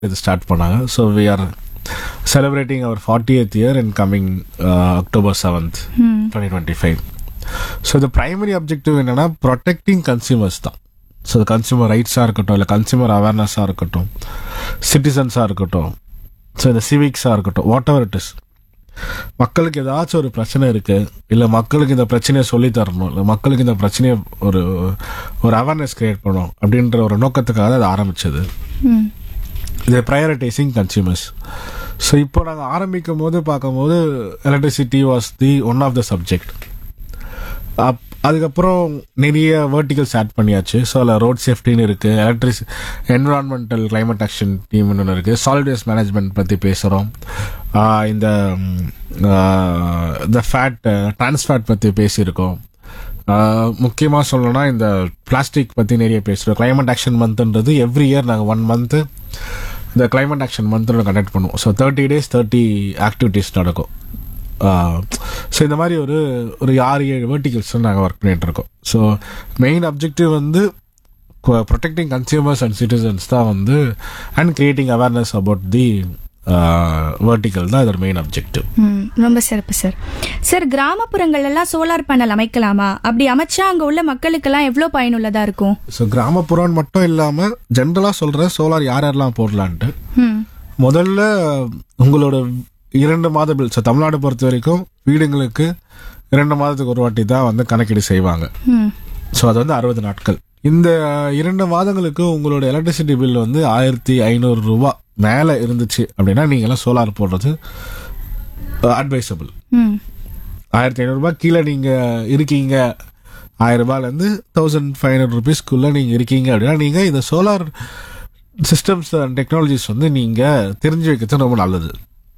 இது ஸ்டார்ட் பண்ணாங்க so we are celebrating our forty eighth year in coming October seventh twenty twenty five so இது primary objective என்னன்னா protecting consumers தான் so இது consumer ரைட்ஸாக இருக்கட்டும் இல்லை கன்சியூமர் அவேர்னஸாக இருக்கட்டும் சிட்டிசன்ஸாக இருக்கட்டும் ஸோ இந்த சிவிக்ஸாக இருக்கட்டும் வாட் எவர் இட் இஸ் மக்களுக்கு ஏதாச்சும் ஒரு பிரச்சனை இருக்கு இல்லை மக்களுக்கு இந்த பிரச்சனையை சொல்லி தரணும் இல்லை மக்களுக்கு இந்த பிரச்சனையை ஒரு ஒரு அவேர்னஸ் கிரியேட் பண்ணணும் அப்படின்ற ஒரு நோக்கத்துக்காக தான் அது ஆரம்பிச்சது ம் இது ப்ரையாரிட்டைசிங் கன்சியூமர்ஸ் ஸோ இப்போ நாங்கள் ஆரம்பிக்கும் போது பார்க்கும்போது electricity was the one of the subject up அதுக்கப்புறம் நிறைய வேர்ட்டிகல்ஸ் ஆட் பண்ணியாச்சு ஸோ அதில் ரோட் சேஃப்டின்னு இருக்குது எலக்ட்ரிஸ் என்விரான்மெண்டல் கிளைமேட் ஆக்ஷன் டீம்னு ஒன்று இருக்குது சாலிட் வேஸ்ட் மேனேஜ்மெண்ட் பற்றி பேசுகிறோம் இந்த இந்த ஃபேட் டிரான்ஸ்ஃபேட் பற்றி பேசியிருக்கோம் முக்கியமாக சொல்லணும்னா இந்த பிளாஸ்டிக் பற்றி நிறைய பேசுகிறோம் கிளைமேட் ஆக்ஷன் மந்த்ன்றது எவ்ரி இயர் நாங்கள் ஒன் மந்த்து இந்த கிளைமேட் ஆக்ஷன் மந்த் கண்டக்ட் பண்ணுவோம் so thirty days thirty activities நடக்கும் ஸோ இந்த மாதிரி ஒரு ஒரு ஆறு ஏழு வேர்ட்டிகல்ஸ் நாங்கள் ஒர்க் பண்ணிட்டு இருக்கோம் ஸோ மெயின் அப்ஜெக்டிவ் வந்து ப்ரொடெக்டிங் கன்சியூமர்ஸ் அண்ட் சிட்டிசன்ஸ் தான் வந்து and creating awareness about the vertical தான் இதோட மெயின் அப்ஜெக்டிவ் ம் ரொம்ப சிறப்பு சார் சார் கிராமப்புறங்கள் எல்லாம் சோலார் பேனல் அமைக்கலாமா அப்படி அமைச்சா அங்க உள்ள மக்களுக்கெல்லாம் எவ்வளவு பயனுள்ளதா இருக்கும் ஸோ கிராமப்புறம் மட்டும் இல்லாமல் ஜென்ரலாக சொல்கிறேன் சோலார் யார் யாரெல்லாம் போடலான்ட்டு ம் முதல்ல உங்களோட இரண்டு மாத பில் ஸோ தமிழ்நாடு பொறுத்த வரைக்கும் வீடுங்களுக்கு இரண்டு மாதத்துக்கு ஒரு வாட்டி தான் வந்து கணக்கீடு செய்வாங்க ம் ஸோ அது வந்து அறுபது நாட்கள் இந்த இரண்டு மாதங்களுக்கு உங்களோட எலக்ட்ரிசிட்டி பில் வந்து ஆயிரத்தி ஐநூறு ரூபா மேலே இருந்துச்சு அப்படின்னா நீங்களாம் சோலார் போடுறது அட்வைசபிள் ம் ஆயிரத்தி ஐநூறுரூபா கீழே நீங்கள் இருக்கீங்க ஆயிரம் ரூபாயிலேருந்து தௌசண்ட் ஃபைவ் ஹண்ட்ரட் ருபீஸ்க்குள்ளே நீங்கள் இருக்கீங்க அப்படின்னா நீங்கள் இந்த சோலார் சிஸ்டம்ஸ் அண்ட் டெக்னாலஜிஸ் வந்து நீங்கள் தெரிஞ்சு வைக்கிறது ரொம்ப நல்லது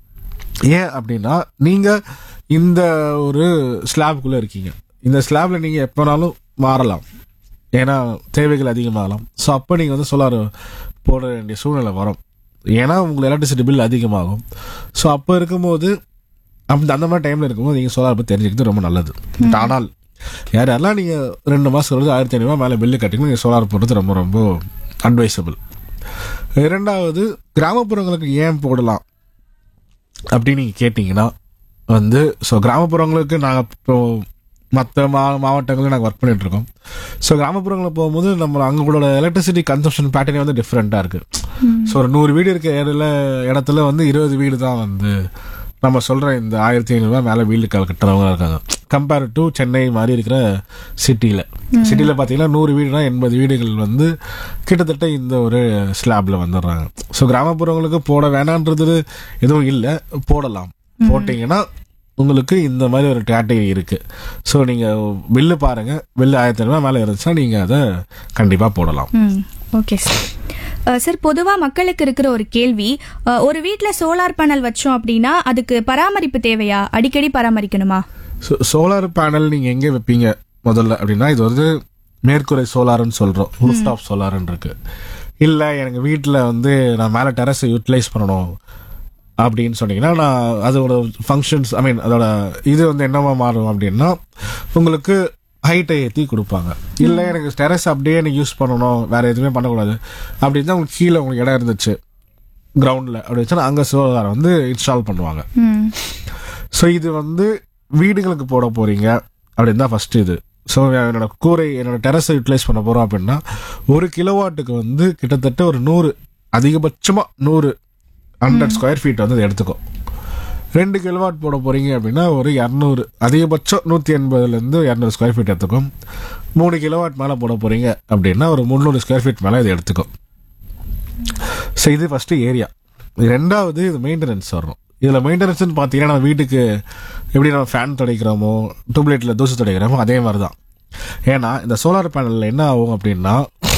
ஏன் அப்படின்னா நீங்கள் இந்த ஒரு ஸ்லாப்குள்ளே இருக்கீங்க இந்த ஸ்லாப்ல நீங்கள் எப்போனாலும் மாறலாம் ஏன்னா தேவைகள் அதிகமாகலாம் ஸோ அப்போ நீங்கள் வந்து சோலார் போட வேண்டிய சூழ்நிலை வரும் ஏன்னா உங்களுக்கு எலக்ட்ரிசிட்டி பில் அதிகமாகும் ஸோ அப்போ இருக்கும்போது அந்த அந்த மாதிரி டைமில் இருக்கும்போது நீங்கள் சோலார் பற்றி தெரிஞ்சுக்கிறது ரொம்ப நல்லது But ஆனால் யார் யாரெல்லாம் நீங்கள் ரெண்டு மாதம் வந்து ஆயிரத்தி ஐநூறுபா மேலே பில்லு கட்டிங்க நீங்கள் சோலார் போடுறது ரொம்ப ரொம்ப அட்வைசபிள் இரண்டாவது கிராமப்புறங்களுக்கு ஏன் போடலாம் அப்படின்னு நீங்கள் கேட்டிங்கன்னா வந்து ஸோ கிராமப்புறங்களுக்கு நாங்கள் இப்போ மற்ற மா மாவட்டங்களில் நாங்கள் ஒர்க் பண்ணிட்டு இருக்கோம் ஸோ கிராமப்புறங்களில் போகும்போது நம்ம அவங்களோட எலக்ட்ரிசிட்டி கன்சப்ஷன் பேட்டர்னே வந்து டிஃப்ரெண்ட்டாக இருக்குது ஸோ ஒரு நூறு வீடு இருக்க இடத்துல இடத்துல வந்து இருபது வீடு தான் வந்து நம்ம சொல்கிற இந்த ஆயிரத்தி ஐநூறுரூவா மேலே வீடு க- கட்டுறவங்க இருக்காங்க கம்பேர் டு சென்னை மாதிரி இருக்கிற சிட்டியில் சிட்டியில் பார்த்தீங்கன்னா நூறு வீடுனா எண்பது வீடுகள் வந்து கிட்டத்தட்ட இந்த ஒரு ஸ்லாப்ல வந்துடுறாங்க ஸோ கிராமப்புறங்களுக்கு போட வேணான்றது எதுவும் இல்லை போடலாம் போட்டிங்கன்னா உங்களுக்கு இந்த மாதிரி ஒரு கேட்டகரி இருக்கு ஸோ நீங்கள் பில்லு பாருங்க பில்லு ஆயிரத்தி ஐநூறுபா மேலே இருந்துச்சுன்னா நீங்கள் அதை கண்டிப்பாக போடலாம் ம் ஓகே சார் அஹ், சார் பொதுவா மக்களுக்கு இருக்கிற ஒரு கேள்வி அஹ், ஒரு வீட்ல சோலார் பேனல் வச்சோம் அப்படின்னா அதுக்கு பராமரிப்பு தேவையா அடிக்கடி பராமரிக்கணுமா ஸோ சோலார் பேனல் நீங்கள் எங்கே வைப்பீங்க முதல்ல அப்படின்னா இது வந்து மேற்கூரை சோலார்னு சொல்கிறோம் ரூஃப் டாப் சோலார்னு இருக்கு இல்லை எனக்கு வீட்டில் வந்து நான் மேலே டெரஸை யூட்டிலைஸ் பண்ணணும் அப்படின்னு சொன்னீங்கன்னா நான் அதோட ஃபங்க்ஷன்ஸ் ஐ மீன் அதோட இது வந்து என்னவா மாறும் அப்படின்னா உங்களுக்கு ஹைட்டை ஏற்றி கொடுப்பாங்க இல்லை எனக்கு டெரஸ் அப்படியே எனக்கு யூஸ் பண்ணணும் வேற எதுவுமே பண்ணக்கூடாது அப்படின்னு தான் உங்களுக்கு கீழே உங்களுக்கு இடம் இருந்துச்சு கிரவுண்டில் அப்படி வச்சுன்னா அங்கே சோலார் வந்து இன்ஸ்டால் பண்ணுவாங்க ம் ஸோ இது வந்து வீடுகளுக்கு போட போறீங்க அப்படின்னு தான் ஃபர்ஸ்ட் இது ஸோ என்னோட கூரை என்னோட டெரஸை யூட்டிலைஸ் பண்ண போறோம் அப்படின்னா ஒரு கிலோவாட்டுக்கு வந்து கிட்டத்தட்ட ஒரு நூறு அதிகபட்சமாக நூறு ஹண்ட்ரட் ஸ்கொயர் ஃபீட் வந்து இது எடுத்துக்கும் ரெண்டு கிலோவாட் போட போறீங்க அப்படின்னா ஒரு இரநூறு அதிகபட்சம் நூற்றி எண்பதுலேருந்து இரநூறு ஸ்கொயர் ஃபீட் எடுத்துக்கும் மூணு கிலோவாட் மேலே போட போறீங்க அப்படின்னா ஒரு முந்நூறு ஸ்கொயர் ஃபீட் மேலே இது எடுத்துக்கும் ஸோ இது ஃபர்ஸ்ட் ஏரியா ரெண்டாவது இது மெயின்டெனன்ஸ் வரும் இதில் மெயின்டெனன்ஸ்னு பார்த்தீங்கன்னா நம்ம வீட்டுக்கு எப்படி நம்ம ஃபேன் துடைக்கிறோமோ டியூப்லைட்டில் தூசு துடைக்கிறோமோ அதே மாதிரி தான் ஏன்னா இந்த சோலார் பேனலில் என்ன ஆகும் அப்படின்னா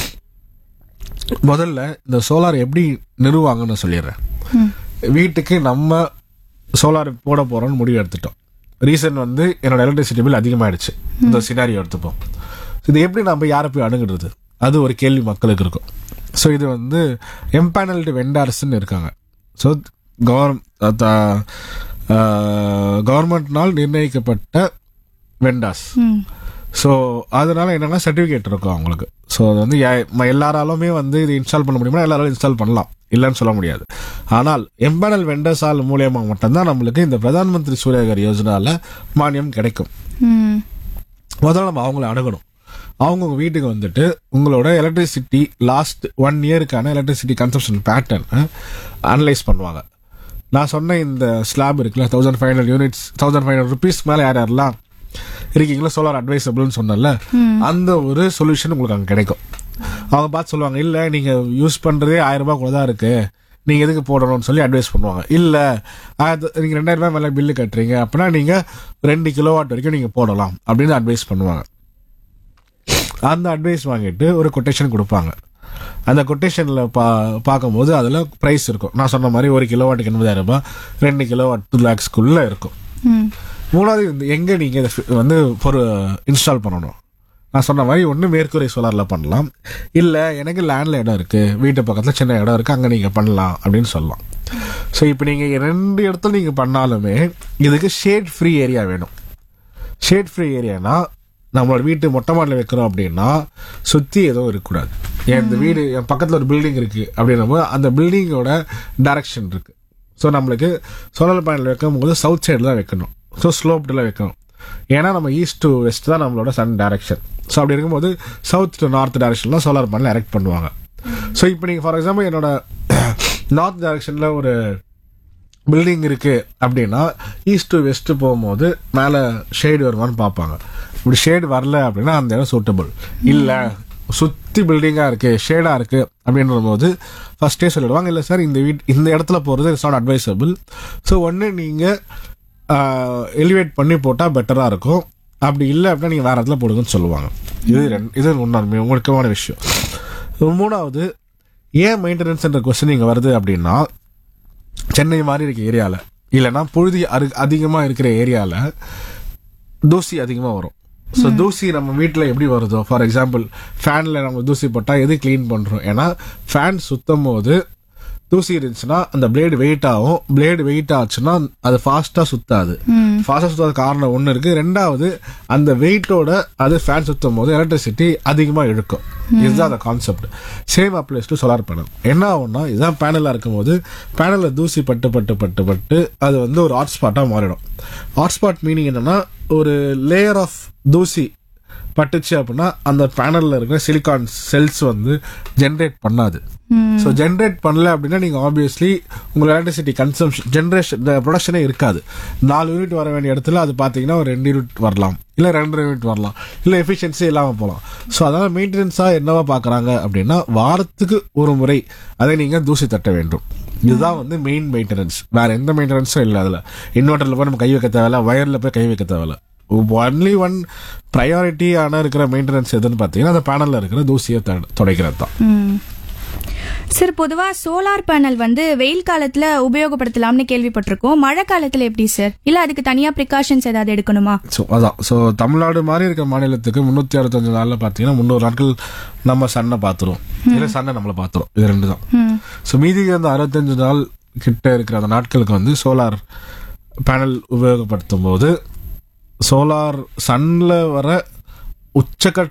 முதல்ல இந்த சோலார் எப்படி நிறுவாங்கன்னு சொல்லிடுறேன் ம் வீட்டுக்கு நம்ம சோலார் போட போறோம்னு முடிவு எடுத்துட்டோம் ரீசன் வந்து என்னோட எலக்ட்ரிசிட்டி பில் அதிகமாயிடுச்சு இந்த சினாரியோ எடுத்துப்போம் இது எப்படி நம்ம யாரை போய் அணுகுறது அது ஒரு கேள்வி மக்களுக்கு இருக்கும் ஸோ இது வந்து எம்பேனல்டு வெண்டார்ஸ்ன்னு இருக்காங்க ஸோ கவர்மெண்ட்னால் நிர்ணயிக்கப்பட்ட வெண்டார்ஸ் ம் ஸோ அதனால என்னன்னா சர்டிஃபிகேட் இருக்கும் அவங்களுக்கு ஸோ அது வந்து யா- ம- எல்லாராலுமே வந்து இது இன்ஸ்டால் பண்ண முடியுமா எல்லாராலும் இன்ஸ்டால் பண்ணலாம் இல்லைன்னு சொல்ல முடியாது ஆனால் எம்பனல் வெண்டர்ஸால் மூலியமா மட்டும்தான் நம்மளுக்கு இந்த பிரதான் மந்திரி சூரியகர் யோஜனால மானியம் கிடைக்கும் ம் முதல்ல நம்ம அவங்கள அணுகணும் அவங்க உங்க வீட்டுக்கு வந்துட்டு உங்களோட எலக்ட்ரிசிட்டி லாஸ்ட் ஒன் இயருக்கான எலக்ட்ரிசிட்டி கன்சப்ஷன் பேட்டர்ன் அனலைஸ் பண்ணுவாங்க நான் சொன்ன இந்த ஸ்லாப் இருக்குல்ல thousand five hundred units thousand five hundred rupees மேலே யார் யாரெல்லாம் இருக்கீங்களோ சோலார் அட்வைசபிள்னு சொன்னல அந்த ஒரு சொல்யூஷன் உங்களுக்கு அங்கே கிடைக்கும் அவங்க பார்த்து சொல்லுவாங்க இல்லை நீங்கள் யூஸ் பண்ணுறதே ஆயிரம் ரூபாய் கூட தான் இருக்கு நீங்கள் எதுக்கு போடணும்னு சொல்லி அட்வைஸ் பண்ணுவாங்க இல்லை நீங்கள் ரெண்டாயிரம் ரூபாய் மேலே பில்லு கட்டுறீங்க அப்படின்னா நீங்கள் ரெண்டு கிலோவாட் வரைக்கும் நீங்கள் போடலாம் அப்படின்னு அட்வைஸ் பண்ணுவாங்க அந்த அட்வைஸ் வாங்கிட்டு ஒரு கொட்டேஷன் கொடுப்பாங்க அந்த கொட்டேஷனில் பா பார்க்கும்போது அதில் ப்ரைஸ் இருக்கும் நான் சொன்ன மாதிரி ஒரு கிலோவாட்டுக்கு எண்பதாயிரம் ரூபாய் ரெண்டு கிலோவாட் டூ லேக்ஸ்க்குள்ளே இருக்கும் ம் மூணாவது இந்த எங்கே நீங்கள் இதை fi- வந்து ஒரு இன்ஸ்டால் பண்ணணும் நான் சொன்ன மாதிரி ஒன்று மேற்கூரை சோலாரில் பண்ணலாம் இல்லை எனக்கு லேண்டில் இடம் இருக்குது வீட்டு பக்கத்தில் சின்ன இடம் இருக்குது அங்கே நீங்கள் பண்ணலாம் அப்படின்னு சொல்லலாம் ஸோ இப்போ நீங்கள் ரெண்டு இடத்துல நீங்கள் பண்ணாலுமே இதுக்கு ஷேட் ஃப்ரீ ஏரியா வேணும் ஷேட் ஃப்ரீ ஏரியானா நம்மளோட வீட்டு மொட்டை மாடியில் வைக்கிறோம் அப்படின்னா சுற்றி எதுவும் இருக்கக்கூடாது என் இந்த வீடு என் பக்கத்தில் ஒரு பில்டிங் இருக்குது அப்படின்னும் அந்த பில்டிங்கோட டைரக்ஷன் இருக்குது ஸோ நம்மளுக்கு சோலார் பேனல் வைக்கும் போது சவுத் சைடில் தான் வைக்கணும் ஸோ ஸ்லோப்டில் வைக்கணும் ஏன்னா நம்ம ஈஸ்ட் டு வெஸ்ட் தான் நம்மளோட சன் டைரக்ஷன் ஸோ அப்படி இருக்கும்போது சவுத் டு நார்த் டைரக்ஷனில் சோலார் பேனல் எரெக்ட் பண்ணுவாங்க ஸோ இப்போ நீங்கள் ஃபார் எக்ஸாம்பிள் என்னோட நார்த் டைரக்ஷனில் ஒரு பில்டிங் இருக்கு அப்படின்னா ஈஸ்ட் டு வெஸ்ட் போகும்போது மேலே ஷேடு வருமான்னு பார்ப்பாங்க இப்படி ஷேடு வரல அப்படின்னா அந்த இடம் சூட்டபிள் இல்லை சுற்றி பில்டிங்காக இருக்கு ஷேடாக இருக்கு அப்படின்ற போது ஃபர்ஸ்டே சொல்லிடுவாங்க இல்லை சார் இந்த வீட் இந்த இடத்துல போகிறது இட்ஸ் நாட் அட்வைசபிள் ஸோ ஒன்று நீங்கள் எலிவேட் பண்ணி போட்டால் பெட்டராக இருக்கும் அப்படி இல்லை அப்படின்னா நீங்கள் வேறு இடத்துல போடுங்கன்னு சொல்லுவாங்க இது ரெண்டு இது ஒன்றாலுமே முக்கியமான விஷயம் மூணாவது ஏன் மெயின்டெனன்ஸ்ன்ற கொஸ்டின் இங்கே வருது அப்படின்னா சென்னை மாதிரி இருக்க ஏரியாவில் இல்லைன்னா புழுதி அரு அதிகமாக இருக்கிற ஏரியாவில் தூசி அதிகமாக வரும் ஸோ தூசி நம்ம வீட்டில் எப்படி வருதோ ஃபார் எக்ஸாம்பிள் ஃபேனில் நம்ம தூசி போட்டால் எது க்ளீன் பண்ணுறோம் ஏன்னா ஃபேன் சுத்தும் போது தூசி இருந்துச்சுன்னா அந்த பிளேடு வெயிட் ஆகும் பிளேடு வெயிட் ஆச்சுன்னா அது ஃபாஸ்ட்டாக சுத்தாது ஃபாஸ்ட்டாக சுத்தாத காரணம் ஒன்று இருக்கு ரெண்டாவது அந்த வெயிட்டோட அது ஃபேன் சுத்தும் போது எலக்ட்ரிசிட்டி அதிகமாக இழுக்கும் இதுதான் அந்த concept same applies to solar panel என்ன ஆகும்னா இதுதான் பேனலாக இருக்கும்போது பேனலில் தூசி பட்டு பட்டு பட்டு பட்டு அது வந்து ஒரு ஹாட்ஸ்பாட்டாக மாறிடும் ஹாட்ஸ்பாட் மீனிங் என்னன்னா ஒரு லேயர் ஆஃப் தூசி பட்டுச்சு அப்படின்னா அந்த பேனல்ல இருக்கிற சிலிகான் செல்ஸ் வந்து ஜென்ரேட் பண்ணாது ஸோ ஜென்ரேட் பண்ணல அப்படின்னா நீங்கள் ஆப்வியஸ்லி உங்கள் எலக்ட்ரிசிட்டி கன்சம்ஷன் ஜென்ரேஷன் ப்ரொடக்ஷனே இருக்காது நாலு யூனிட் வர வேண்டிய இடத்துல அது பார்த்தீங்கன்னா ஒரு ரெண்டு யூனிட் வரலாம் இல்லை ரெண்டு யூனிட் வரலாம் இல்லை எஃபிஷியன்சி இல்லாமல் போகலாம் ஸோ அதனால் மெயின்டெனன்ஸாக என்னவா பார்க்குறாங்க அப்படின்னா வாரத்துக்கு ஒரு முறை அதை நீங்கள் தூசி தட்ட வேண்டும் இதுதான் வந்து மெயின் மெயின்டெனன்ஸ் வேற எந்த மெயின்டெனன்ஸும் இல்லை அதில் இன்வெர்டரில் போய் நம்ம கை வைக்க தேவையில்ல வயரில் போய் கை வைக்க தேவையில்ல ஒன்லி ஒன் ப்ரையாரிட்டியான இருக்கிற மெயின்டெனன்ஸ் எதுன்னு பார்த்தீங்கன்னா அந்த பேனலில் இருக்கிற தூசியை த- துடைக்கிறது தான் ம். சார் பொதுவா சோலார் பேனல் வந்து வெயில் காலத்துல உபயோகப்படுத்தலாம்னு கேள்விப்பட்டிருக்கோம் மழை காலத்துல எப்படி சார் இல்ல அதுக்கு தனியா ப்ரிகாஷன்ஸ் ஏதாவது எடுக்கணுமா ஸோ அதான் ஸோ தமிழ்நாடு மாதிரி இருக்கிற மாநிலத்துக்கு முந்நூற்றி அறுபத்தஞ்சு நாளில் பார்த்தீங்கன்னா முந்நூறு நாட்கள் நம்ம சன்னை பார்த்துரும் இல்லை சன்னை நம்மளை பார்த்துரும் இது ரெண்டு தான் ம். ஸோ மீதி அந்த அறுபத்தஞ்சு நாள் கிட்ட இருக்கிற அந்த நாட்களுக்கு வந்து சோலார் பேனல் உபயோகப்படுத்தும் போது சோலார் சன்ல வர உச்சக்கட்ட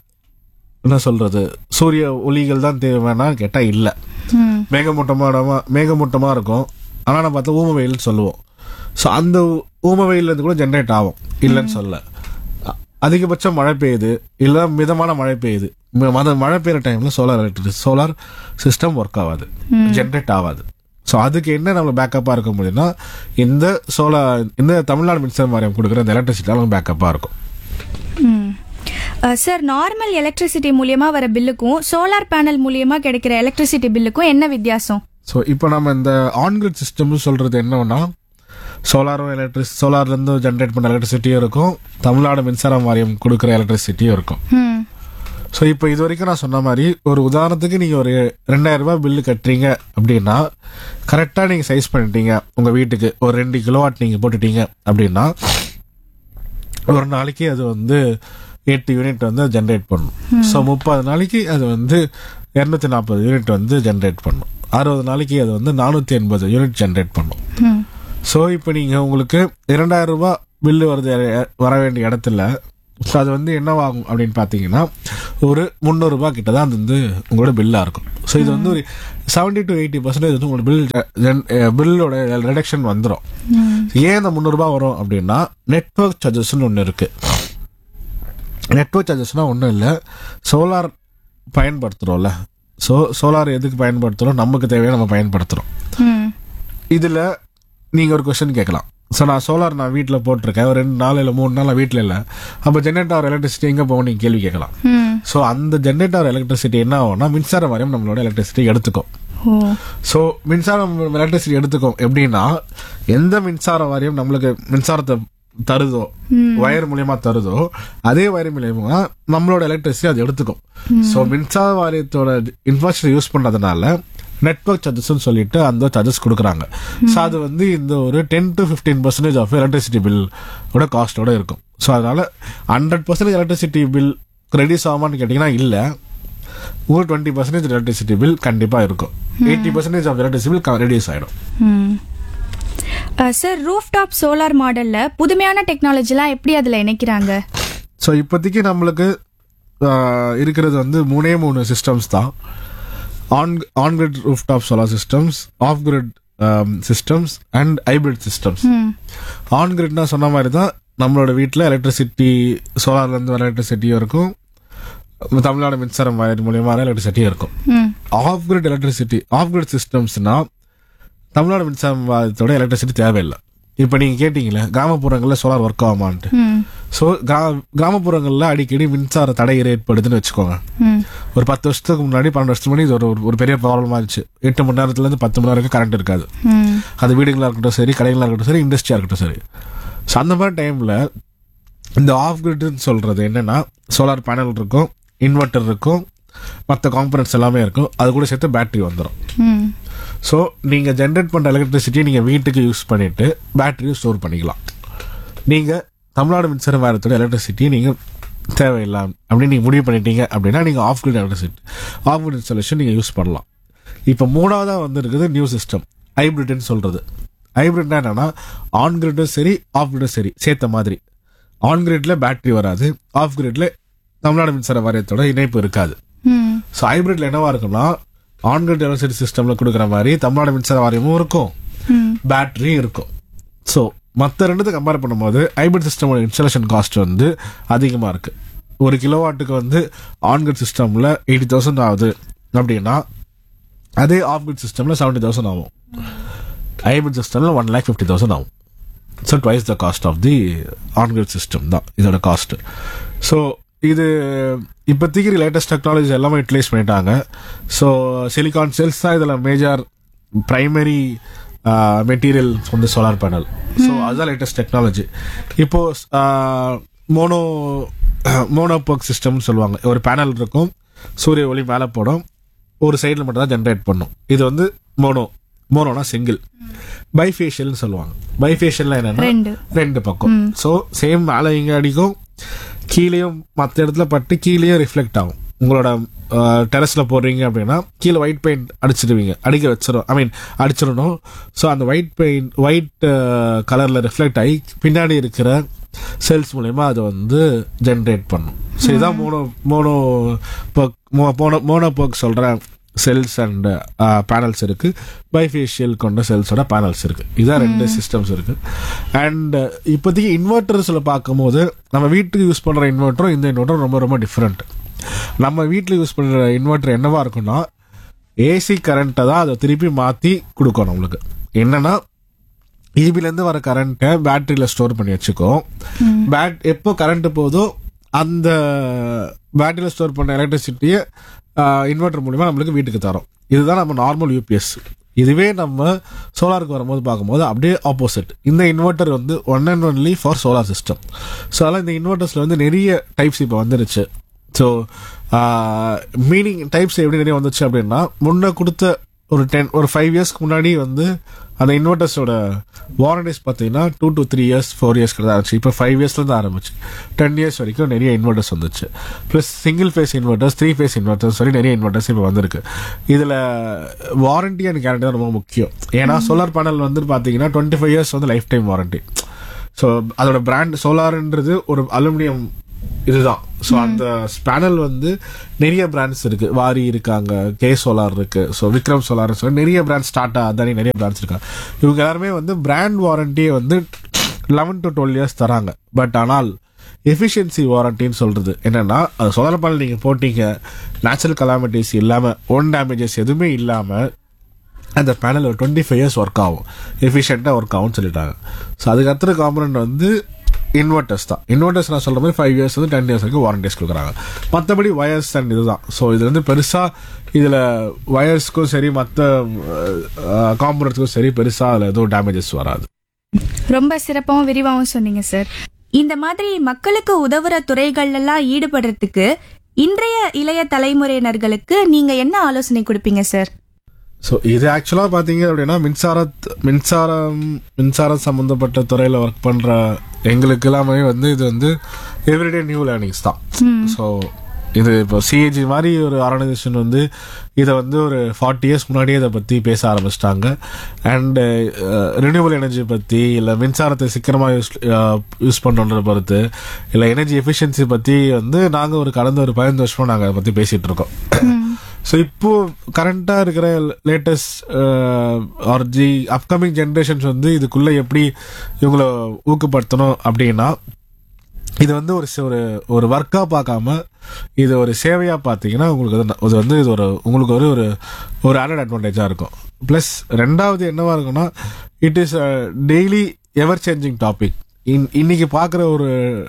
என்ன சொல்றது சூரிய ஒளிகள் தான் தேவைன்னா கேட்டா இல்ல ம். மேகமூட்டமா மேகமூட்டமா இருக்கும் ஆனா நம்ம பார்த்தா ஊம வெயில்னு சொல்லுவோம் ஸோ அந்த ஊம வெயில் இருந்து கூட ஜென்ரேட் ஆகும் இல்லைன்னு சொல்ல அ- அதிகபட்சம் மழை பெய்யுது இல்ல மிதமான மழை பெய்யுது ம- மத மழை பெய்யுற டைம்ல solar electric solar system work ஆகாது ஜென்ரேட் ஆகாது ஸோ அதுக்கு என்ன நம்ம பேக்கப்பாக இருக்க முடியும்னா இந்த சோலார் இந்த தமிழ்நாடு மின்சார வாரியம் கொடுக்குற இந்த எலக்ட்ரிசிட்டியாலும் பேக்கப்பாக இருக்கும் ம். அஹ், சார் நார்மல் எலக்ட்ரிசிட்டி மூலியமா வர பில்லுக்கும் சோலார் பேனல் மூலியமா கிடைக்கிற எலக்ட்ரிசிட்டி பில்லுக்கும் என்ன வித்தியாசம் ஸோ இப்போ நம்ம இந்த ஆன்கிரிட் சிஸ்டம்னு சொல்றது என்னன்னா சோலாரும் எலக்ட்ரிக் சோலார்லேருந்து ஜென்ரேட் பண்ண எலக்ட்ரிசிட்டியும் இருக்கும் தமிழ்நாடு மின்சாரம் வாரியம் கொடுக்குற எலக்ட்ரிசிட்டியும் இருக்கும் ம். ஸோ இப்போ இது வரைக்கும் நான் சொன்ன மாதிரி ஒரு உதாரணத்துக்கு நீங்கள் ஒரு ரெண்டாயிரம் ரூபாய் பில்லு கட்டுறீங்க அப்படின்னா கரெக்டாக நீங்கள் சைஸ் பண்ணிட்டீங்க உங்கள் வீட்டுக்கு ஒரு ரெண்டு கிலோவாட் நீங்கள் போட்டுட்டீங்க அப்படின்னா ஒரு நாளைக்கு அது வந்து எட்டு யூனிட் வந்து ஜென்ரேட் பண்ணும் ஸோ முப்பது நாளைக்கு அது வந்து இரநூத்தி நாற்பது யூனிட் வந்து ஜென்ரேட் பண்ணும் அறுபது நாளைக்கு அது வந்து நானூற்றி எண்பது யூனிட் ஜென்ரேட் பண்ணும் ம். ஸோ இப்போ நீங்கள் உங்களுக்கு இரண்டாயிரம் ரூபாய் பில்லு வருது எ- வர வேண்டிய இடத்துல ஸோ அது வந்து என்னவாகும் அப்படின்னு பார்த்தீங்கன்னா ஒரு முந்நூறுரூபா கிட்ட தான் அது வந்து உங்களோட பில்லாக இருக்கும் ஸோ இது வந்து ஒரு செவன்டி டு எயிட்டி பர்சன்டேஜ் வந்து உங்களோட பில் பில்லோட ரிடக்ஷன் வந்துடும் ஏன் இந்த முந்நூறுரூபா வரும் அப்படின்னா நெட்ஒர்க் சார்ஜஸ்ன்னு ஒன்று இருக்குது நெட்ஒர்க் சார்ஜஸ்னால் ஒன்றும் இல்லை சோலார் பயன்படுத்துகிறோம்ல ஸோ சோலார் எதுக்கு பயன்படுத்துகிறோம் நமக்கு தேவையான நம்ம பயன்படுத்துகிறோம் ம் இதில் நீங்கள் ஒரு கொஸ்டின் கேட்கலாம் ஸோ நான் சோலார் நான் வீட்டில் போட்டிருக்கேன் ஒரு ரெண்டு நாள் இல்லை மூணு நாள் நான் வீட்டில் இல்லை அப்போ ஜென்ரேட்டர் எலக்ட்ரிசிட்டி எங்கே போகும் நீங்கள் கேள்வி கேட்கலாம் ம் ஸோ அந்த ஜென்ரேட்டர் எலக்ட்ரிசிட்டி என்ன ஆகும்னா மின்சார வாரியம் நம்மளோட எலக்ட்ரிசிட்டி எடுத்துக்கும் ஓ ஸோ மின்சாரம் எலக்ட்ரிசிட்டி எடுத்துக்கும் எப்படின்னா எந்த மின்சார வாரியம் நம்மளுக்கு மின்சாரத்தை தருதோ வயர் மூலியமா தருதோ அதே வயர் மூலியமா நம்மளோட எலக்ட்ரிசிட்டி அது எடுத்துக்கும் ஸோ மின்சார வாரியத்தோட இன்ஃப்ராஸ்ட்ரக்சர் யூஸ் பண்றதுனால நெட்ஒர்க் சார்ஜஸ் சொல்லிட்டு அந்த சார்ஜஸ் கொடுக்குறாங்க ஸோ அது வந்து இந்த ஒரு ten to fifteen percentage of electricity bill ஓட காஸ்டோட இருக்கும் ஸோ அதனால hundred percentage electricity bill reduce ஆகுமான்னு கேட்டிங்கன்னா இல்லை உங்களுக்கு டுவெண்ட்டி பர்சன்டேஜ் எலக்ட்ரிசிட்டி பில் கண்டிப்பாக இருக்கும் eighty percentage of electricity bill reduce ஆகிடும் ம் சார் ரூஃப் டாப் சோலார் மாடல்ல புதுமையான டெக்னாலஜிலாம் எப்படி அதுல இணைக்கிறாங்க ஸோ இப்போதைக்கு நம்மளுக்கு ஆஹ், இருக்கிறது வந்து மூணே மூணு சிஸ்டம்ஸ் தான் on on grid rooftop solar systems off grid systems and hybrid systems ம் ஆன் கிரிட்னா சொன்ன மாதிரி தான் நம்மளோட வீட்டில் எலக்ட்ரிசிட்டி சோலார்லேருந்து வர எலக்ட்ரிசிட்டியும் இருக்கும் தமிழ்நாடு மின்சாரம் வயர் மூலியமாக வர எலக்ட்ரிசிட்டியும் இருக்கும் ம் off grid electricity off grid சிஸ்டம்ஸ்னா தமிழ்நாடு மின்சாரம் வாரியத்தோட எலக்ட்ரிசிட்டி தேவையில்லை இப்போ நீங்கள் கேட்டீங்களே கிராமப்புறங்களில் சோலார் ஒர்க் ஆகுமான்ட்டு ம் ஸோ கிராமப்புறங்களில் அடிக்கடி மின்சார தடை ஏற்படுதுன்னு வச்சுக்கோங்க ம் ஒரு பத்து வருஷத்துக்கு முன்னாடி பன்னெண்டு வருஷத்துக்கு முன்னாடி இது ஒரு ஒரு பெரிய ப்ராப்ளமாக இருந்துச்சு எட்டு மணி நேரத்துலேருந்து பத்து மணி நேரம் வரைக்கும் கரண்ட் இருக்காது ம் அது வீடுகளாக இருக்கட்டும் சரி கடைகளாக இருக்கட்டும் சரி இண்டஸ்ட்ரியாக இருக்கட்டும் சரி ஸோ அந்த மாதிரி டைமில் இந்த ஆஃப் கிரிட்னு சொல்கிறது என்னென்னா சோலார் பேனல் இருக்கும் இன்வெர்ட்டர் இருக்கும் மற்ற காம்பனன்ட்ஸ் எல்லாமே இருக்கும் அது கூட சேர்த்து பேட்டரி வந்துடும் ம் ஸோ நீங்கள் ஜென்ரேட் பண்ணுற எலக்ட்ரிசிட்டியை நீங்கள் வீட்டுக்கு யூஸ் பண்ணிவிட்டு பேட்டரியும் ஸ்டோர் பண்ணிக்கலாம் நீங்கள் தமிழ்நாடு மின்சார வாரியத்தோட எலக்ட்ரிசிட்டியை நீங்கள் தேவையில்லை அப்படின்னு நீங்கள் முடிவு பண்ணிட்டீங்க அப்படின்னா நீங்கள் off grid electricity off grid installation நீங்கள் யூஸ் பண்ணலாம் இப்போ மூணாவதாக வந்து இருக்குது நியூ சிஸ்டம் ஹைப்ரிட்னு சொல்கிறது ஹைப்ரிட்னா என்னன்னா ஆன் கிரிட்டும் சரி ஆஃப் கிரிட்டும் சரி சேர்த்த மாதிரி ஆன் கிரிட்ல பேட்டரி வராது ஆஃப் கிரிட்ல தமிழ்நாடு மின்சார வாரியத்தோட இணைப்பு இருக்காது ம் ஸோ ஹைப்ரிட்ல என்னவா இருக்கும்னா ஆன்கிரிட் எலக்ட்ரிசிட்டி சிஸ்டம்ல கொடுக்குற மாதிரி தமிழ்நாடு மின்சார வாரியமும் இருக்கும் ம் பேட்டரியும் இருக்கும் ஸோ மற்ற ரெண்டுத்தை கம்பேர் பண்ணும்போது ஹைப்ரிட் சிஸ்டமோட இன்ஸ்டாலேஷன் காஸ்ட் வந்து அதிகமாக இருக்கு ஒரு கிலோவாட்டுக்கு வந்து ஆன்கிரிட் சிஸ்டம்ல எயிட்டி தௌசண்ட் ஆகுது அப்படின்னா அதே ஆஃப்கிரிட் சிஸ்டம்ல செவன்ட்டி தௌசண்ட் ஆகும் ஹைப்ரிட் சிஸ்டம்ல ஒன் லேக் ஃபிஃப்டி தௌசண்ட் ஆகும் so twice the cost of the on grid system தான் இதோட காஸ்ட் ஸோ இது இப்போதைக்கு லேட்டஸ்ட் டெக்னாலஜி எல்லாமே யூட்டிலைஸ் பண்ணிட்டாங்க ஸோ சிலிகான் செல்ஸ் தான் இதில் மேஜர் ப்ரைமரி மெட்டீரியல் வந்து சோலார் பேனல் ஸோ அதுதான் லேட்டஸ்ட் டெக்னாலஜி இப்போ மோனோ மோனோபோக் சிஸ்டம்னு சொல்லுவாங்க ஒரு பேனல் இருக்கும் சூரிய ஒளி மேலே போடும் ஒரு சைடில் மட்டும் தான் ஜென்ரேட் பண்ணும் இது வந்து மோனோ மோனோனா சிங்கிள் பைஃபேஷியல்னு சொல்லுவாங்க பைஃபேஷியல்னா என்னன்னா ரெண்டு ரெண்டு பக்கம் ஸோ சேம் மேலே இங்கே அடிக்கும் கீழேயும் மற்ற இடத்துல பட்டு கீழேயும் ரிஃப்ளெக்ட் ஆகும் உங்களோட டெரஸில் போடுறீங்க அப்படின்னா கீழே ஒயிட் பெயிண்ட் அடிச்சிடுவீங்க அடிக்க வச்சிடும் ஐ மீன் அடிச்சிடணும் ஸோ அந்த ஒயிட் பெயிண்ட் ஒயிட் கலரில் ரிஃப்ளெக்ட் ஆகி பின்னாடி இருக்கிற செல்ஸ் மூலயமா அது வந்து ஜென்ரேட் பண்ணும் ஸோ இதான் மோனோ மோனோ போக் மோனோ மோனோ போக் சொல்கிற செல்ஸ் அண்ட் பேனல்ஸ் இருக்கு பைஃபேஷியல் கொண்ட செல்ஸோட பேனல்ஸ் இருக்கு இதான் ரெண்டு சிஸ்டம்ஸ் இருக்கு அண்ட் இப்போதைக்கு இன்வெர்டர்ஸில் பார்க்கும்போது நம்ம வீட்டுக்கு யூஸ் பண்ணுற இன்வெர்ட்டரும் இந்த இன்வெர்ட்டரும் ரொம்ப ரொம்ப டிஃப்ரெண்ட் நம்ம வீட்டில் யூஸ் பண்ணுற இன்வெர்ட்டர் என்னவா இருக்குன்னா ஏசி கரண்ட்டை தான் அதை திருப்பி மாற்றி கொடுக்கும் நம்மளுக்கு என்னன்னா இபிலேருந்து வர கரண்ட்டை பேட்டரியில் ஸ்டோர் பண்ணி வச்சுக்கோ பேட் எப்போ கரண்ட் போதோ அந்த பேட்டரியில் ஸ்டோர் பண்ண எலக்ட்ரிசிட்டியை இன்வெர்டர் மூலிமா நம்மளுக்கு வீட்டுக்கு தரோம் இதுதான் நம்ம நார்மல் யூபிஎஸ் இதுவே நம்ம சோலாருக்கு வரும்போது பார்க்கும்போது அப்படியே ஆப்போசிட் இந்த இன்வெர்ட்டர் வந்து one and only for solar system so அதெல்லாம் இந்த இன்வெர்ட்டர்ஸில் வந்து நிறைய டைப்ஸ் இப்போ வந்துருச்சு ஸோ மீனிங் டைப்ஸ் எப்படி நிறைய வந்துச்சு அப்படின்னா முன்ன கொடுத்த ஒரு டென் ஒரு ஃபைவ் இயர்ஸ்க்கு முன்னாடி வந்து அந்த இன்வெர்ட்டர்ஸோட வாரண்டிஸ் பார்த்தீங்கன்னா two to three years four years தான் இருந்துச்சு இப்போ ஃபைவ் இயர்ஸ்லேருந்து ஆரம்பிச்சு டென் இயர்ஸ் வரைக்கும் நிறைய இன்வெர்ட்டர்ஸ் வந்துச்சு plus single phase inverters three phase inverters சொல்லி நிறைய இன்வெர்ட்டர்ஸ் இப்போ வந்திருக்கு இதில் வாரண்டி அண்ட் கேரண்டி தான் ரொம்ப முக்கியம் ஏன்னா சோலார் பேனல் வந்து பார்த்தீங்கன்னா டுவெண்ட்டி ஃபைவ் இயர்ஸ் வந்து லைஃப் டைம் வாரண்டி ஸோ அதோட பிராண்ட் சோலார்ன்றது ஒரு அலுமினியம் இதுதான் ஸோ அந்த பேனல் வந்து நிறைய பிராண்ட்ஸ் இருக்கு வாரி இருக்காங்க கே சோலார் இருக்கு ஸோ விக்ரம் சோலார் சொல்லி நிறைய பிராண்ட்ஸ் டாடா அதானி நிறைய பிராண்ட்ஸ் இருக்காங்க இவங்க எல்லாருமே வந்து பிராண்ட் வாரண்டியை வந்து லெவன் டு டுவெல் இயர்ஸ் தராங்க பட் ஆனால் எஃபிஷியன்சி வாரண்டின்னு சொல்றது என்னன்னா அது சோலார் பேனல் நீங்க போட்டீங்க நேச்சுரல் கலாமிட்டிஸ் இல்லாம ஓன் டேமேஜஸ் எதுவுமே இல்லாம அந்த பேனல் ஒரு டுவெண்ட்டி ஃபைவ் இயர்ஸ் ஒர்க் ஆகும் எஃபிஷியண்ட்டாக ஒர்க் ஆகும்னு சொல்லிட்டாங்க ஸோ அதுக்கு அடுத்த காம்பனண்ட் வந்து இன்வெர்டர்ஸ் தான் இன்வெர்டர்ஸ் நான் சொல்ற மாதிரி ஃபைவ் இயர்ஸ் வந்து டென் இயர்ஸ் வரைக்கும் வாரண்டிஸ் கொடுக்குறாங்க மற்றபடி வயர்ஸ் அண்ட் இதுதான் ஸோ இது வந்து பெருசாக இதில் வயர்ஸ்க்கும் சரி மற்ற காம்பனண்ட்ஸ்க்கும் சரி பெருசாக அதில் எதுவும் டேமேஜஸ் வராது ரொம்ப சிறப்பாகவும் விரிவாகவும் சொன்னீங்க சார் இந்த மாதிரி மக்களுக்கு உதவுற துறைகள் எல்லாம் ஈடுபடுறதுக்கு இன்றைய இளைய தலைமுறையினர்களுக்கு நீங்க என்ன ஆலோசனை கொடுப்பீங்க சார் ஸோ இது ஆக்சுவலாக பார்த்தீங்க அப்படின்னா மின்சார மின்சாரம் மின்சாரம் சம்மந்தப்பட்ட துறையில் ஒர்க் பண்ணுற எங்களுக்கு எல்லாமே வந்து இது வந்து எவ்ரிடே நியூ லேர்னிங்ஸ் தான் ஸோ இது இப்போ சிஏஜி மாதிரி ஒரு ஆர்கனைசேஷன் வந்து இதை வந்து ஒரு ஃபார்ட்டி இயர்ஸ் முன்னாடியே இதை பற்றி பேச ஆரம்பிச்சிட்டாங்க அண்டு ரினியூவல் எனர்ஜி பற்றி இல்லை மின்சாரத்தை சீக்கிரமாக யூஸ் யூஸ் பண்ணுறதை பொறுத்து இல்லை எனர்ஜி எஃபிஷியன்சி பற்றி வந்து நாங்கள் ஒரு கடந்த ஒரு பதினஞ்சு வருஷமாக நாங்கள் அதை பற்றி பேசிகிட்டு இருக்கோம் ஸோ இப்போ கரண்டாக இருக்கிற லேட்டஸ்ட் ஆர் ஜி அப்கமிங் ஜென்ரேஷன்ஸ் வந்து இதுக்குள்ளே எப்படி இவங்கள ஊக்கப்படுத்தணும் அப்படின்னா இது வந்து ஒரு சி- ஒரு ஒரு ஒர்க்காக பார்க்காம இது ஒரு சேவையாக பார்த்தீங்கன்னா உங்களுக்கு அது ந- இது வந்து இது ஒரு உங்களுக்கு ஒரு ஒரு ஒரு ஆடட் அட்வான்டேஜாக இருக்கும் ப்ளஸ் ரெண்டாவது என்னவா இருக்குன்னா it is daily ever changing topic in இன்னைக்கு பார்க்குற ஒரு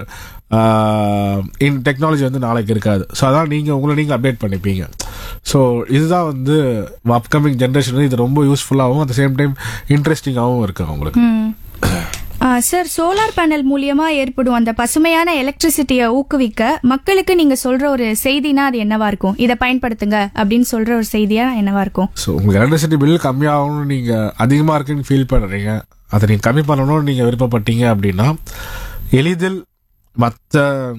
இன் டெக்னாலஜி வந்து நாளைக்கு இருக்காது ஸோ அதான் நீங்கள் உங்களை நீங்கள் அப்டேட் பண்ணிப்பீங்க ஸோ இதுதான் வந்து அப்கமிங் ஜென்ரேஷன் இது ரொம்ப யூஸ்ஃபுல்லாகவும் அட் சேம் டைம் இன்ட்ரெஸ்டிங்காகவும் இருக்கு அவங்களுக்கு ஆ, சார் சோலார் பேனல் மூலியமா ஏற்படும் அந்த பசுமையான எலக்ட்ரிசிட்டியை ஊக்குவிக்க மக்களுக்கு நீங்க சொல்ற ஒரு செய்தினா அது என்னவா இருக்கும் இதை பயன்படுத்துங்க அப்படின்னு சொல்ற ஒரு செய்தியா என்னவா இருக்கும் ஸோ உங்களுக்கு எலக்ட்ரிசிட்டி பில் கம்மியாகும்னு நீங்கள் அதிகமாக இருக்குன்னு ஃபீல் பண்ணுறீங்க அதை நீங்கள் கம்மி பண்ணணும்னு நீங்கள் விருப்பப்பட்டீங்க அப்படின்னா எளிதில் மற்ற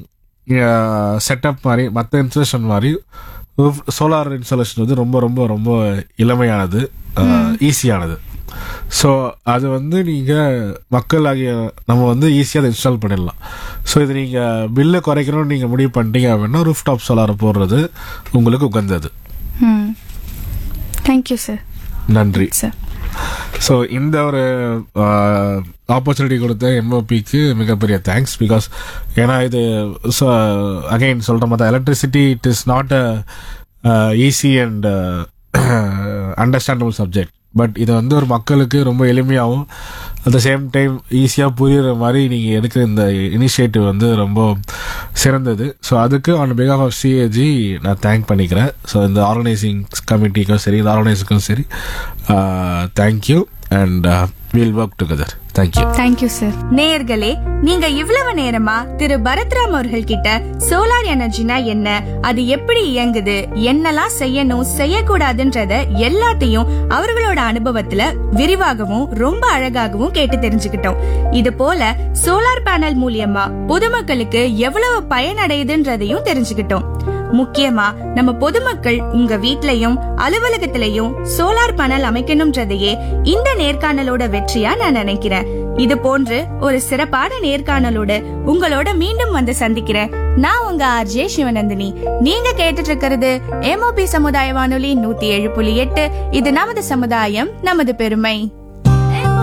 செட்டப் மாதிரி மற்ற இன்ஸ்டலேஷன் மாதிரி சோலார் இன்ஸ்டாலேஷன் வந்து ரொம்ப ரொம்ப ரொம்ப இளமையானது ஈஸியானது ஸோ அது வந்து நீங்கள் மக்கள் ஆகிய நம்ம வந்து ஈஸியாக அதை இன்ஸ்டால் பண்ணிடலாம் ஸோ இது நீங்கள் பில்லை குறைக்கணும்னு நீங்கள் முடிவு பண்ணிட்டீங்க அப்படின்னா ரூஃப் டாப் சோலாரை போடுறது உங்களுக்கு உகந்தது தேங்க்யூ சார் நன்றி சார் ஸோ இந்த ஒரு ஆப்பர்ச்சுனிட்டி கொடுத்த எம்ஓபிக்கு மிகப்பெரிய தேங்க்ஸ் பிகாஸ் ஏன்னா இது அகைன் சொல்கிற மாதிரி electricity it is not a easy and understandable subject but இது வந்து ஒரு மக்களுக்கு ரொம்ப எளிமையாகவும் அட் த சேம் டைம் ஈஸியாக புரியுற மாதிரி நீங்கள் எடுக்கிற இந்த இனிஷியேட்டிவ் வந்து ரொம்ப சிறந்தது ஸோ அதுக்கு ஆன் பிகாஃப் ஆஃப் சிஏஜி நான் தேங்க் பண்ணிக்கிறேன் ஸோ இந்த ஆர்கனைசிங் கமிட்டிக்கும் சரி இந்த ஆர்கனைஸுக்கும் சரி thank you and will work together thank you thank you sir நேயர்களே நீங்க இவ்வளவு நேரமா திரு பரத்ராம் அவர்கள் கிட்ட சோலார் எனர்ஜினா என்ன அது எப்படி இயங்குது என்னெல்லாம் செய்யணும் செய்யக்கூடாதுன்றத எல்லாத்தையும் அவர்களோட அனுபவத்துல விரிவாகவும் ரொம்ப அழகாகவும் கேட்டு தெரிஞ்சுக்கிட்டோம் இது போல சோலார் பேனல் மூலியமா பொதுமக்களுக்கு எவ்வளவு பயனடையுதுன்றதையும் தெரிஞ்சுக்கிட்டோம் முக்கியமா நம்ம பொதுமக்கள் உங்க வீட்லயும் அலுவலகத்திலையும் சோலார் பேனல் அமைக்கணும்ன்றதையே இந்த நேர்காணலோட வெற்றியா நான் நினைக்கிறேன் இது போன்று ஒரு சிறப்பான நேர்காணலோட உங்களோட மீண்டும் வந்து சந்திக்கிறேன் நான் உங்க ஆர்ஜே சிவநந்தினி நீங்க கேட்டுட்டு இருக்கிறது எம்ஓபி சமுதாய வானொலி நூத்தி ஏழு புள்ளி எட்டு இது நமது சமுதாயம் நமது பெருமை